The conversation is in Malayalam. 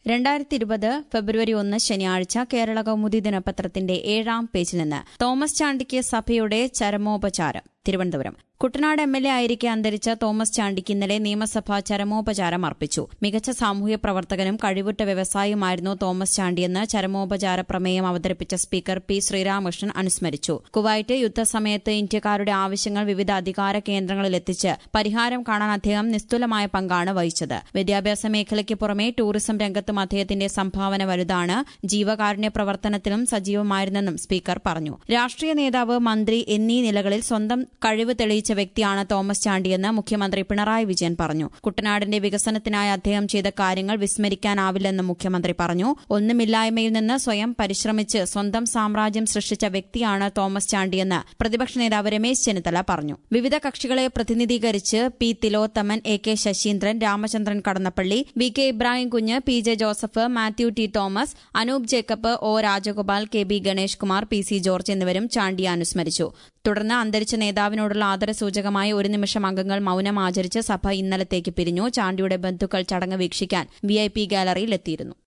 രണ്ടായിരത്തി ഇരുപത് ഫെബ്രുവരി ഒന്ന് ശനിയാഴ്ച കേരള കൗമുദി ദിനപത്രത്തിന്റെ ഏഴാം പേജിൽ നിന്ന് തോമസ് ചാണ്ടിക്ക് സഭയുടെ ചരമോപചാരം Thiruvananthapuram Kuttanad M L A ആയിരിക്കെ അന്തരിച്ച തോമസ് ചാണ്ടിക്ക് ഇന്നലെ നിയമസഭ ചരമോപചാരം അർപ്പിച്ചു മികച്ച സാമൂഹ്യ പ്രവർത്തകനും കഴിവുറ്റ വ്യവസായിയുമായിരുന്നു തോമസ് ചാണ്ടിയെന്ന് ചരമോപചാര പ്രമേയം അവതരിപ്പിച്ച സ്പീക്കർ പി ശ്രീരാമകൃഷ്ണൻ അനുസ്മരിച്ചു കുവൈറ്റ് യുദ്ധസമയത്ത് ഇന്ത്യക്കാരുടെ ആവശ്യങ്ങൾ വിവിധ അധികാര കേന്ദ്രങ്ങളിലെത്തിച്ച് പരിഹാരം കാണാൻ അദ്ദേഹം നിസ്തുലമായ പങ്കാണ് വഹിച്ചത് വിദ്യാഭ്യാസ മേഖലയ്ക്ക് പുറമെ ടൂറിസം രംഗത്തും അദ്ദേഹത്തിന്റെ സംഭാവന വലുതാണ് ജീവകാരുണ്യ പ്രവർത്തനത്തിലും സജീവമായിരുന്നെന്നും സ്പീക്കർ പറഞ്ഞു രാഷ്ട്രീയ നേതാവ് മന്ത്രി എന്നീ നിലകളിൽ സ്വന്തം കഴിവ് തെളിയിച്ച വ്യക്തിയാണ് തോമസ് ചാണ്ടിയെന്ന് മുഖ്യമന്ത്രി പിണറായി വിജയൻ പറഞ്ഞു കുട്ടനാടിന്റെ വികസനത്തിനായി അദ്ദേഹം ചെയ്ത കാര്യങ്ങൾ വിസ്മരിക്കാനാവില്ലെന്നും മുഖ്യമന്ത്രി പറഞ്ഞു ഒന്നുമില്ലായ്മയിൽ നിന്ന് സ്വയം പരിശ്രമിച്ച് സ്വന്തം സാമ്രാജ്യം സൃഷ്ടിച്ച വ്യക്തിയാണ് തോമസ് ചാണ്ടിയെന്ന് പ്രതിപക്ഷ നേതാവ് രമേശ് ചെന്നിത്തല പറഞ്ഞു വിവിധ കക്ഷികളെ പ്രതിനിധീകരിച്ച് P Thilothaman A K Saseendran Ramachandran Kadannappally V K Ibrahim Kunju P J Joseph Mathew T Thomas Anoop Jacob O Rajagopal K B Ganesh Kumar P C George എന്നിവരും ചാണ്ടിയെ അനുസ്മരിച്ചു തുടർന്ന് അന്തരിച്ച നേതാവിനോടുള്ള ആദരസൂചകമായി ഒരു നിമിഷം അംഗങ്ങൾ മൌനം ആചരിച്ച് സഭ ഇന്നലത്തേക്ക് പിരിഞ്ഞു ചാണ്ടിയുടെ ബന്ധുക്കൾ ചടങ്ങ് വീക്ഷിക്കാൻ വി ഐ പി ഗാലറിയിൽ എത്തിയിരുന്നു